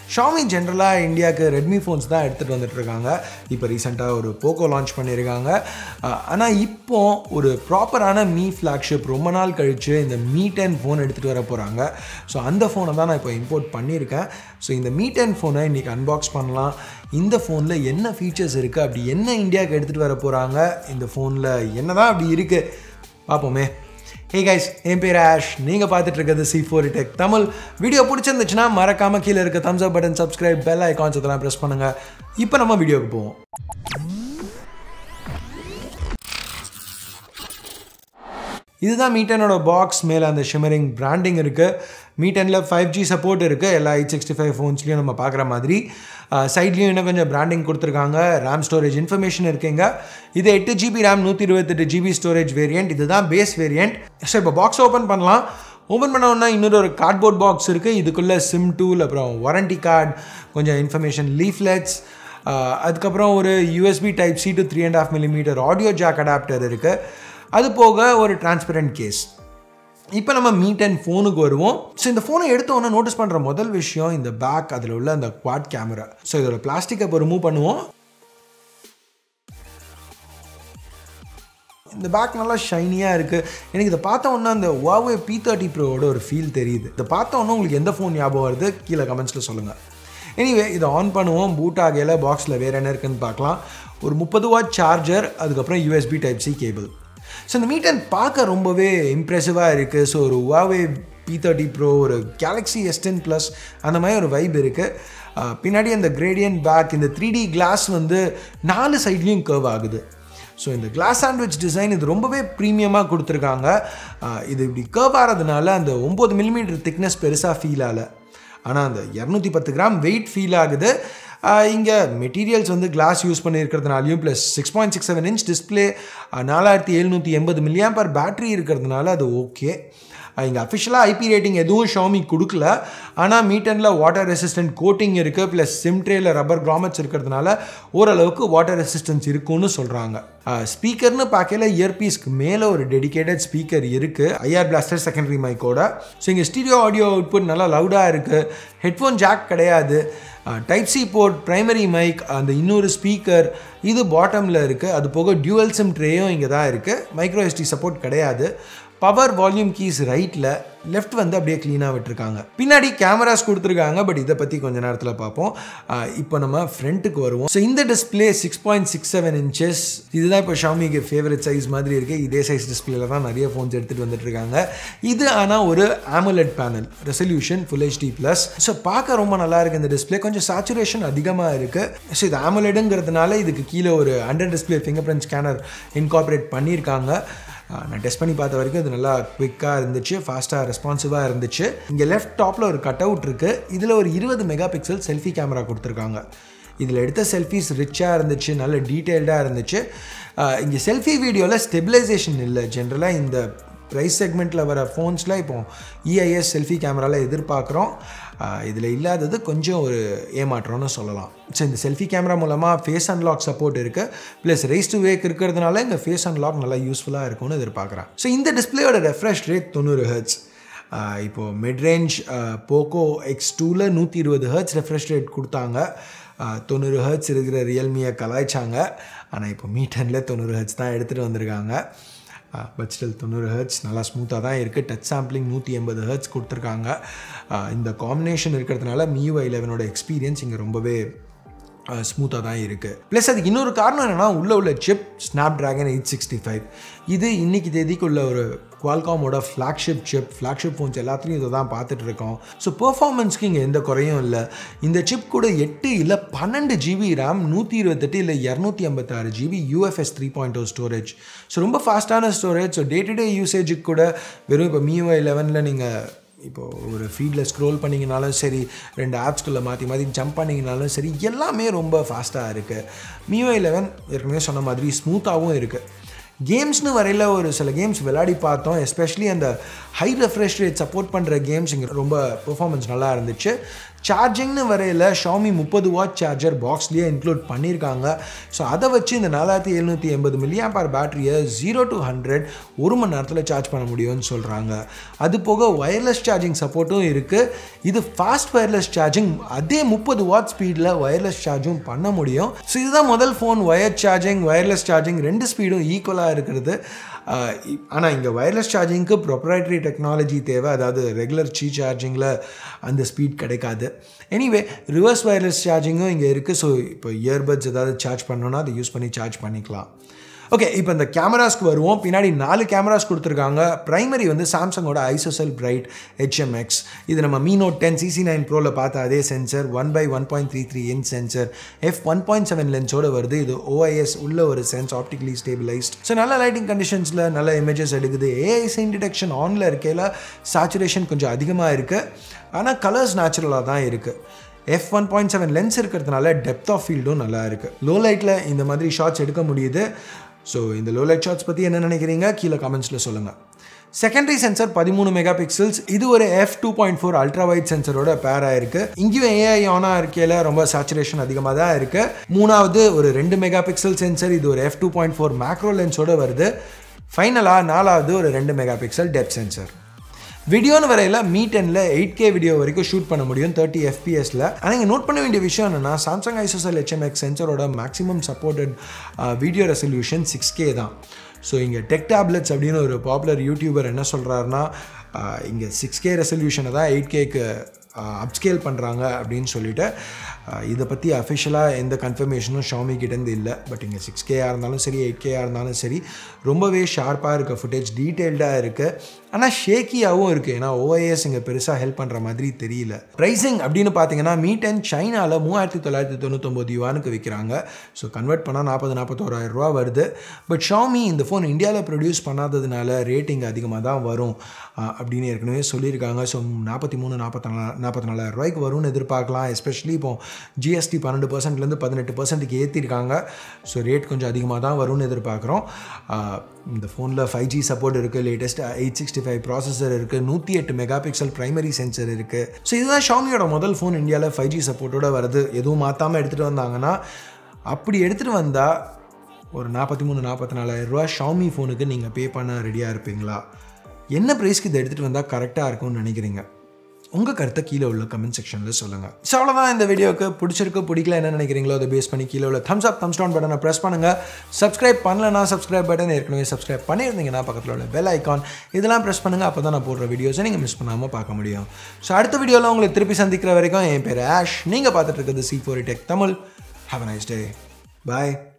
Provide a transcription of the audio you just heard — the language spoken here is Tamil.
ஷாமி ஜென்ரலாக இந்தியாவுக்கு ரெட்மி ஃபோன்ஸ் தான் எடுத்துகிட்டு வந்துட்டு இருக்காங்க இப்போ ரீசெண்டாக ஒரு போக்கோ லான்ச் பண்ணியிருக்காங்க ஆனால் இப்போ ஒரு ப்ராப்பரான மீ ஃப்ளாக்ஷிப் ரொம்ப நாள் கழித்து இந்த மீ டென் ஃபோன் எடுத்துகிட்டு வர போகிறாங்க ஸோ அந்த ஃபோனை தான் நான் இப்போ இம்போர்ட் பண்ணியிருக்கேன் ஸோ இந்த மீ டென் ஃபோனை இன்றைக்கி அன்பாக்ஸ் பண்ணலாம் இந்த ஃபோனில் என்ன ஃபீச்சர்ஸ் இருக்குது அப்படி என்ன இந்தியாவுக்கு எடுத்துகிட்டு வர போகிறாங்க இந்த ஃபோனில் என்ன தான் அப்படி இருக்குது பார்ப்போமே ஹே கைஸ் என் பேர் ஆஷ் நீங்கள் பார்த்துட்டு இருக்கிறது C four tech Tamil video பிடிச்சிருந்துச்சுன்னா மறக்காமல் கீழே இருக்க thumbs up button subscribe bell icons இதெல்லாம் ப்ரெஸ் பண்ணுங்கள் இப்போ நம்ம வீடியோக்கு போவோம் இதுதான் மீட்டனோட பாக்ஸ் மேலே அந்த ஷிமரிங் பிராண்டிங் இருக்குது மீட்டனில் ஃபைவ் ஜி சப்போர்ட் இருக்குது எல்லா எயிட் சிக்ஸ்டி ஃபைவ் ஃபோன்ஸ்லையும் நம்ம பார்க்குற மாதிரி சைட்லேயும் இன்னும் கொஞ்சம் பிராண்டிங் கொடுத்துருக்காங்க ரேம் ஸ்டோரேஜ் இன்ஃபர்மேஷன் இருக்குங்க இது எட்டு ஜிபி ரேம் நூற்றி இருபத்தெட்டு ஜிபி ஸ்டோரேஜ் வேரியண்ட் இதுதான் பேஸ் வேரியண்ட் ஸோ இப்போ பாக்ஸ் ஓப்பன் பண்ணலாம் ஓப்பன் பண்ணோன்னா இன்னொரு ஒரு கார்ட்போர்ட் பாக்ஸ் இருக்குது இதுக்குள்ளே சிம் டூல் அப்புறம் வாரண்டி கார்டு கொஞ்சம் இன்ஃபர்மேஷன் லீஃப்லெட்ஸ் அதுக்கப்புறம் ஒரு USB type C to three and half millimetre audio jack adapter இருக்குது அது போக ஒரு டிரான்ஸ்பரண்ட் கேஸ் இப்போ நம்ம மீட் அண்ட் ஃபோனுக்கு வருவோம் ஸோ இந்த ஃபோனை எடுத்தோன்னே நோட்டீஸ் பண்ணுற முதல் விஷயம் இந்த பேக் அதில் உள்ள அந்த குவாட் கேமரா ஸோ இதோட பிளாஸ்டிக்கை இப்போ ரிமூவ் பண்ணுவோம் இந்த பேக் நல்லா ஷைனியாக இருக்குது எனக்கு இதை பார்த்த உடனே அந்த வாவே பி தேர்ட்டி ப்ரோவோட ஒரு ஃபீல் தெரியுது இதை பார்த்த உடனே உங்களுக்கு எந்த ஃபோன் ஞாபகம் வருது கீழே கமெண்ட்ஸில் சொல்லுங்கள் எனிவே இதை ஆன் பண்ணுவோம் பூட் ஆகையில் பாக்ஸில் வேறு என்ன இருக்குன்னு பார்க்கலாம் ஒரு முப்பது வாட் சார்ஜர் அதுக்கப்புறம் USB type C cable so இந்த மீட்டன் பார்க்க ரொம்பவே இம்ப்ரெசிவாக இருக்குது ஸோ ஒரு வாவே பி தேர்ட்டி ப்ரோ ஒரு கேலக்ஸி எஸ் டென் ப்ளஸ் அந்த மாதிரி ஒரு வைப் இருக்குது பின்னாடி அந்த கிரேடியன் பேக் இந்த த்ரீ டி கிளாஸ் வந்து நாலு சைட்லேயும் கர்வ் ஆகுது ஸோ இந்த கிளாஸ் சாண்ட்விச் டிசைன் இது ரொம்பவே ப்ரீமியமாக கொடுத்துருக்காங்க இது இப்படி கர்வ் ஆகிறதுனால அந்த ஒம்பது மில்லிமீட்டர் திக்னஸ் பெருசாக ஃபீல் ஆகலை ஆனால் அந்த இரநூத்தி பத்து கிராம் வெயிட் ஃபீல் ஆகுது இங்கே மெட்டீரியல்ஸ் வந்து கிளாஸ் யூஸ் பண்ணியிருக்கிறதுனாலையும் plus six point six seven inch display நாலாயிரத்தி எழுநூற்றி எண்பது மில்லியம் பர் பேட்டரி இருக்கிறதுனால அது ஓகே இங்கே அஃபிஷியலாக ஐபி ரேட்டிங் எதுவும் ஷாமி கொடுக்கல ஆனால் மீட்டனில் வாட்டர் ரெசிஸ்டன்ட் கோட்டிங் இருக்குது ப்ளஸ் சிம்ட்ரேயில் ரப்பர் கிராமட்ஸ் இருக்கிறதுனால ஓரளவுக்கு வாட்டர் ரெசிஸ்டன்ஸ் இருக்குன்னு சொல்கிறாங்க ஸ்பீக்கர்னு பார்க்கல இயர்பீஸ்க்கு மேலே ஒரு டெடிக்கேட்டட் ஸ்பீக்கர் இருக்குது ஐஆர் பிளாஸ்டர் செகண்டரி மைக்கோட ஸோ இங்கே ஸ்டீரியோ ஆடியோ அவுட்புட் நல்லா லவுடாக இருக்குது ஹெட்ஃபோன் ஜாக் கிடையாது type C port primary mic அந்த இன்னொரு ஸ்பீக்கர் இது பாட்டமில் இருக்குது அது போக டியூவல் சிம் ட்ரேயும் இங்கே தான் இருக்குது மைக்ரோ எஸ்டி சப்போர்ட் கிடையாது பவர் வால்யூம் கீஸ் ரைட்டில் லெஃப்ட் வந்து அப்படியே க்ளீனாக விட்டுருக்காங்க பின்னாடி கேமராஸ் கொடுத்துருக்காங்க பட் இதை பற்றி கொஞ்ச நேரத்தில் பார்ப்போம் இப்போ நம்ம ஃப்ரண்ட்டுக்கு வருவோம் ஸோ இந்த display six point six seven inches இதுதான் இப்போ ஷாமிக்கு ஃபேவரட் சைஸ் மாதிரி இருக்குது இதே சைஸ் டிஸ்பிளேல தான் நிறைய ஃபோன்ஸ் எடுத்துகிட்டு வந்துட்டு இருக்காங்க இது ஆனால் ஒரு AMOLED panel resolution full HD plus so பார்க்க ரொம்ப நல்லா இருக்குது இந்த டிஸ்பிளே கொஞ்சம் சாச்சுரேஷன் அதிகமாக இருக்குது ஸோ இது ஆமுலெடுங்கிறதுனால இதுக்கு கீழே ஒரு under display fingerprint scanner incorporate பண்ணியிருக்காங்க நான் டெஸ்ட் பண்ணி பார்த்த வரைக்கும் இது நல்லா குவிக்காக இருந்துச்சு ஃபாஸ்ட்டாக ரெஸ்பான்சிவாக இருந்துச்சு இங்கே லெஃப்ட் டாப்பில் ஒரு கட் அவுட் இருக்குது இதில் ஒரு இருபது மெகா பிக்சல் செல்ஃபி கேமரா கொடுத்துருக்காங்க இதில் எடுத்த செல்ஃபிஸ் ரிச்சாக இருந்துச்சு நல்ல டீட்டெயில்டாக இருந்துச்சு இங்கே செல்ஃபி வீடியோவில் ஸ்டெபிலைசேஷன் இல்லை ஜென்ரலாக இந்த ப்ரைஸ் செக்மெண்ட்டில் வர ஃபோன்ஸில் இப்போ இஐஎஸ் செல்ஃபி கேமராவில் எதிர்பார்க்குறோம் இதில் இல்லாதது கொஞ்சம் ஒரு ஏமாற்றம்னு சொல்லலாம் ஸோ இந்த செல்ஃபி கேமரா மூலமாக ஃபேஸ் அன்லாக் சப்போர்ட் இருக்குது ப்ளஸ் ரைஸ் டு வேக் இருக்கிறதுனால இந்த ஃபேஸ் அன்லாக் நல்லா யூஸ்ஃபுல்லாக இருக்கும்னு எதிர்பார்க்குறேன் ஸோ இந்த டிஸ்பிளேயோட ரெஃப்ரெஷ் ரேட் தொண்ணூறு ஹெர்ட்ஸ் இப்போது மிட் ரேஞ்ச் போக்கோ எக்ஸ் டூவில் நூற்றி இருபது ஹர்ட்ஸ் ரெஃப்ரெஷ் ரேட் கொடுத்தாங்க தொண்ணூறு ஹர்ட்ஸ் இருக்கிற ரியல்மியை கலாய்ச்சாங்க ஆனால் இப்போ மீட்டனில் தொண்ணூறு ஹர்ட்ஸ் தான் எடுத்துகிட்டு வந்திருக்காங்க பட் ஸ்டில் தொண்ணூறு ஹர்ட்ஸ் நல்லா ஸ்மூத்தாக தான் இருக்குது டச் சாம்பிளிங் நூற்றி எண்பது ஹர்ட்ஸ் கொடுத்துருக்காங்க இந்த காம்பினேஷன் இருக்கிறதுனால மியூ லெவனோட எக்ஸ்பீரியன்ஸ் இங்கே ரொம்பவே ஸ்மூத்தாக தான் இருக்குது ப்ளஸ் அதுக்கு இன்னொரு காரணம் என்னென்னா உள்ள உள்ள chip Snapdragon eight sixty five இது இன்னைக்கு தேதிக்குள்ள ஒரு குவால்காமோட ஃப்ளாக்ஷிப் சிப் ஃப்ளாக்ஷிப் ஃபோன்ஸ் எல்லாத்துலேயும் இதை தான் பார்த்துட்டு இருக்கோம் ஸோ பெர்ஃபார்மன்ஸ்க்கு இங்கே எந்த குறையும் இல்லை இந்த சிப் கூட எட்டு இல்லை பன்னெண்டு ஜிபி ரேம் நூற்றி இருபத்தெட்டு இல்லை இரநூத்தி ஐம்பத்தாறு GB UFS three point O storage so ரொம்ப ஃபாஸ்ட்டான storage so day to day யூசேஜுக்கு கூட வெறும் இப்போ மியூஐ லெவனில் நீங்கள் இப்போது ஒரு ஃபீல்டில் ஸ்க்ரோல் பண்ணிங்கனாலும் சரி ரெண்டு ஆப்ஸ்குள்ளே மாற்றி மாற்றி ஜம்ப் பண்ணிங்கனாலும் சரி எல்லாமே ரொம்ப ஃபாஸ்ட்டாக இருக்குது மியூஐ லெவன் ஏற்கனவே சொன்ன மாதிரி ஸ்மூத்தாகவும் இருக்குது கேம்ஸ்னு வரையில் ஒரு சில கேம்ஸ் விளையாடி பார்த்தோம் எஸ்பெஷலி அந்த ஹை ரெஃப்ரெஷ் ரேட் சப்போர்ட் பண்ணுற கேம்ஸ் இங்கே ரொம்ப பெர்ஃபார்மன்ஸ் நல்லா இருந்துச்சு சார்ஜிங்னு வரையில் ஷாமி முப்பது வாட் சார்ஜர் பாக்ஸ்லேயே இன்க்ளூட் பண்ணியிருக்காங்க ஸோ அதை வச்சு இந்த நாலாயிரத்தி எழுநூற்றி எண்பது மில்லியம் பார் பேட்டரியை ஜீரோ டு ஹண்ட்ரட் ஒரு மணி நேரத்தில் சார்ஜ் பண்ண முடியும்னு சொல்கிறாங்க அது போக ஒயர்லெஸ் சார்ஜிங் சப்போர்ட்டும் இருக்குது இது ஃபாஸ்ட் ஒயர்லெஸ் சார்ஜிங் அதே முப்பது வாட் ஸ்பீடில் ஒயர்லெஸ் சார்ஜும் பண்ண முடியும் ஸோ இதுதான் முதல் phone wire charging wireless charging ரெண்டு ஸ்பீடும் ஈக்குவலாக இருக்கிறது ஆனால் இங்கே ஒயர்லெஸ் சார்ஜிங்க்கு ப்ரொப்ரைட்டரி டெக்னாலஜி தேவை அதாவது ரெகுலர் சீ சார்ஜிங்கில் அந்த ஸ்பீட் கிடைக்காது எனிவே ரிவர்ஸ் ஒயர்லெஸ் சார்ஜிங்கும் இங்கே இருக்குது ஸோ இப்போ இயர்பட்ஸ் ஏதாவது சார்ஜ் பண்ணோன்னா அதை யூஸ் பண்ணி சார்ஜ் பண்ணிக்கலாம் ஓகே இப்போ இந்த கேமராஸ்க்கு வருவோம் பின்னாடி நாலு கேமராஸ் கொடுத்துருக்காங்க ப்ரைமரி வந்து சாம்சங்கோட ஐசோசெல் பிரைட் ஹெச்எம்எக்ஸ் இது நம்ம மீனோட் டென் சிசி நைன் ப்ரோவில் பார்த்த அதே sensor one by one point three three inch sensor F one point seven லென்ஸோட வருது இது ஓஐஎஸ் உள்ள ஒரு சென்ஸ் ஆப்டிகலி ஸ்டேபிளைஸ்ட் ஸோ நல்ல லைட்டிங் கண்டிஷன்ஸில் நல்ல இமேஜஸ் எடுக்குது ஏஐ சைன் டிடெக்ஷன் ஆனில் இருக்கையில் சாச்சுரேஷன் கொஞ்சம் அதிகமாக இருக்குது ஆனால் கலர்ஸ் நேச்சுரலாக தான் இருக்குது F one point seven lens இருக்கிறதுனால டெப்த் ஆஃப் ஃபீல்டும் நல்லா இருக்குது லோ லைட்டில் இந்த மாதிரி ஷார்ட்ஸ் எடுக்க முடியுது ஸோ இந்த லோ லைட் ஷார்ட்ஸ் பற்றி என்ன நினைக்கிறீங்க கீழே கமெண்ட்ஸில் சொல்லுங்கள் செகண்டரி சென்சர் பதிமூணு மெகா பிக்சல்ஸ் இது ஒரு F two point four ultra wide சென்சரோட பேர் ஆயிருக்கு இங்கேயும் ஏஐ ஆனாக இருக்கையில் ரொம்ப சேச்சுரேஷன் அதிகமாக தான் இருக்கு மூணாவது ஒரு ரெண்டு மெகா பிக்சல் சென்சர் இது ஒரு F two point four macro லென்ஸோட வருது ஃபைனலாக நாலாவது ஒரு ரெண்டு மெகா பிக்சல் டெப் சென்சர் வீடியோன்னு வரையில் மீ டெனில் எயிட் கே வீடியோ வரைக்கும் ஷூட் பண்ண முடியும் தேர்ட்டி எஃபிஎஸில் ஆனால் இங்கே நோட் பண்ண வேண்டிய விஷயம் என்னென்னா சாம்சங் ஐசோசல் ஹெச்எம்எக்ஸ் சென்சரோட maximum supported video resolution six K தான் ஸோ இங்கே டெக் டேப்லெட்ஸ் அப்படின்னு ஒரு பாப்புலர் யூடியூபர் என்ன சொல்கிறாருன்னா இங்கே சிக்ஸ் கே ரெசல்யூஷனை தான் எயிட் கேக்கு அப்ஸ்கேல் பண்ணுறாங்க அப்படின்னு சொல்லிட்டு இதை பற்றி அஃபிஷியலாக எந்த கன்ஃபர்மேஷனும் ஷாமி கிட்டேருந்து இல்லை பட் இங்கே சிக்ஸ் கேயாக இருந்தாலும் சரி எயிட் கேயாக இருந்தாலும் சரி ரொம்பவே ஷார்ப்பாக இருக்க ஃபுட்டேஜ் டீட்டெயில்டாக இருக்குது ஆனால் ஷேக்கியாகவும் இருக்குது ஏன்னா ஓஐஎஸ் இங்கே பெருசாக ஹெல்ப் பண்ணுற மாதிரி தெரியல ப்ரைஸிங் அப்படின்னு பார்த்தீங்கன்னா மீட் அண்ட் சைனாவில் மூவாயிரத்தி தொள்ளாயிரத்தி தொண்ணூத்தொம்பது யுவானுக்கு விற்கிறாங்க ஸோ கன்வெர்ட் பண்ணால் நாற்பது நாற்பத்தோராயிரம் ரூபா வருது பட் ஷாமி இந்த ஃபோன் இந்தியாவில் ப்ரொடியூஸ் பண்ணாததுனால ரேட்டிங் அதிகமாக தான் வரும் அப்படின்னு ஏற்கனவே சொல்லியிருக்காங்க ஸோ நாற்பத்தி மூணு நாற்பத்தி நாலு நாற்பத்தி நாலாயிரம் ரூபாய்க்கு வரும்னு எதிர்பார்க்கலாம் எஸ்பெஷலி இப்போ ஜிஎஸ்டி பன்னெண்டு பர்சன்ட்லேருந்து பதினெட்டு பர்சன்ட்டுக்கு ஏற்றிருக்காங்க ஸோ ரேட் கொஞ்சம் அதிகமாக தான் வரும்னு எதிர்பார்க்குறோம் இந்த ஃபோனில் ஃபைவ் ஜி சப்போர்ட் இருக்குது latest eight sixty five processor இருக்குது நூற்றி எட்டு மெகா பிக்சல் ப்ரைமரி சென்சர் இருக்குது ஸோ இதுதான் ஷாமியோட முதல் ஃபோன் இந்தியாவில் ஃபைவ் ஜி சப்போர்ட்டோட வருது எதுவும் மாற்றாமல் எடுத்துகிட்டு வந்தாங்கன்னா அப்படி எடுத்துகிட்டு வந்தால் ஒரு நாற்பத்தி மூணு நாற்பத்தி நாலாயிரம் ரூபா ஷாமி ஃபோனுக்கு நீங்கள் பே பண்ண ரெடியாக இருப்பீங்களா என்ன ப்ரைஸ்க்கு இதை எடுத்துகிட்டு வந்தால் கரெக்டாக இருக்கும்னு நினைக்கிறீங்க உங்கள் கருத்தை கீழே உள்ள கமெண்ட் செக்ஷனில் சொல்லுங்கள் ஸோ அவ்வளோதான் இந்த வீடியோக்கு பிடிச்சிருக்கு பிடிக்கல என்ன நினைக்கிறீங்களோ அதை பேஸ் பண்ணி கீழே உள்ள தம்ஸ் அப் தம்ஸ் டவுன் பட்டனை ப்ரெஸ் பண்ணுங்கள் சப்ஸ்கிரைப் பண்ணலனா சப்ஸ்கிரைப் பட்டன் ஏற்கனவே சப்ஸ்கிரைப் பண்ணியிருந்தீங்கன்னா பக்கத்தில் உள்ள பெல் ஐக்கான் இதெல்லாம் ப்ரெஸ் பண்ணுங்கள் அப்போ தான் நான் போடுற வீடியோஸை நீங்கள் மிஸ் பண்ணாமல் பார்க்க முடியும் ஸோ அடுத்த வீடியோவில் உங்களை திருப்பி சந்திக்கிற வரைக்கும் என் பேர் ஆஷ் நீங்கள் பார்த்துட்டு இருக்கிறது C four tech Tamil have nice day bye